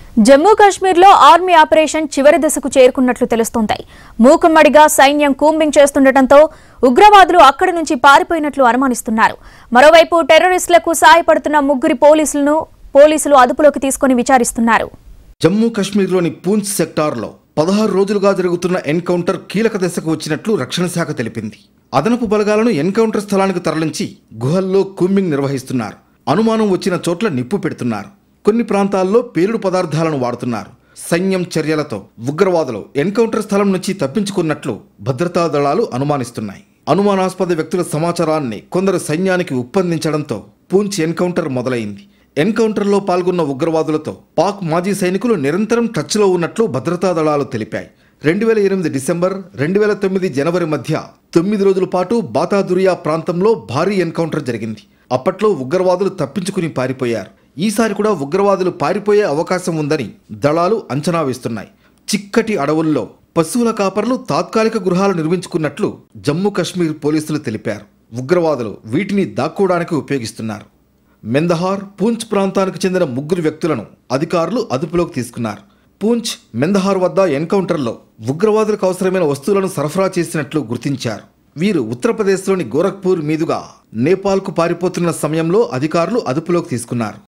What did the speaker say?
జమ్మూ కాశ్మీర్లో army operation చివరి దశకు చేరుకున్నట్లు తెలుస్తోంది మూకుమ్మడిగా సైన్యం కూంబింగ్ చేస్తుండటంతో ఉగ్రవాదులు అక్కడి నుంచి పారిపోయినట్లు అనుమానిస్తున్నారు మరోవైపు టెర్రరిస్టులకు సాయపడుతున్న ముగ్గురి పోలీసులను పోలీసులు అదుపులోకి తీసుకుని విచారిస్తున్నారు జమ్మూ కాశ్మీర్లోని పూంచ్ సెక్టార్లో పదహారు రోజులుగా జరుగుతున్న ఎన్కౌంటర్ కీలక దశకు వచ్చినట్లు రక్షణ శాఖ తెలిపింది అదనపు బలగాలను ఎన్కౌంటర్ స్థలానికి తరలించి గుహల్లో కూంబింగ్ నిర్వహిస్తున్నారు అనుమానం వచ్చిన చోట్ల నిప్పు పెడుతున్నారు కొన్ని ప్రాంతాల్లో పేలుడు పదార్థాలను వాడుతున్నారు సైన్యం చర్యలతో ఉగ్రవాదులు ఎన్కౌంటర్ స్థలం నుంచి తప్పించుకున్నట్లు భద్రతా దళాలు అనుమానిస్తున్నాయి అనుమానాస్పద వ్యక్తుల సమాచారాన్ని కొందరు సైన్యానికి ఉప్పందించడంతో పూంచ్ ఎన్కౌంటర్ మొదలైంది ఎన్కౌంటర్లో పాల్గొన్న ఉగ్రవాదులతో పాక్ మాజీ సైనికులు నిరంతరం టచ్లో ఉన్నట్లు భద్రతా దళాలు తెలిపాయి రెండు వేల ఎనిమిది డిసెంబర్ రెండు వేల తొమ్మిది జనవరి మధ్య తొమ్మిది రోజుల పాటు బాతాదురియా ప్రాంతంలో భారీ ఎన్కౌంటర్ జరిగింది అప్పట్లో ఉగ్రవాదులు తప్పించుకుని పారిపోయారు ఈసారి కూడా ఉగ్రవాదులు పారిపోయే అవకాశం ఉందని దళాలు అంచనా వేస్తున్నాయి చిక్కటి అడవుల్లో పశువుల కాపర్లు తాత్కాలిక గృహాలు నిర్మించుకున్నట్లు జమ్మూ కాశ్మీర్ పోలీసులు తెలిపారు ఉగ్రవాదులు వీటిని దాక్కోవడానికి ఉపయోగిస్తున్నారు మెందహార్ పూంచ్ ప్రాంతానికి చెందిన ముగ్గురు వ్యక్తులను అధికారులు అదుపులోకి తీసుకున్నారు పూంచ్ మెందహార్ వద్ద ఎన్కౌంటర్లో ఉగ్రవాదులకు అవసరమైన వస్తువులను సరఫరా చేసినట్లు గుర్తించారు వీరు ఉత్తరప్రదేశ్లోని గోరఖ్పూర్ మీదుగా నేపాల్కు పారిపోతున్న సమయంలో అధికారులు అదుపులోకి తీసుకున్నారు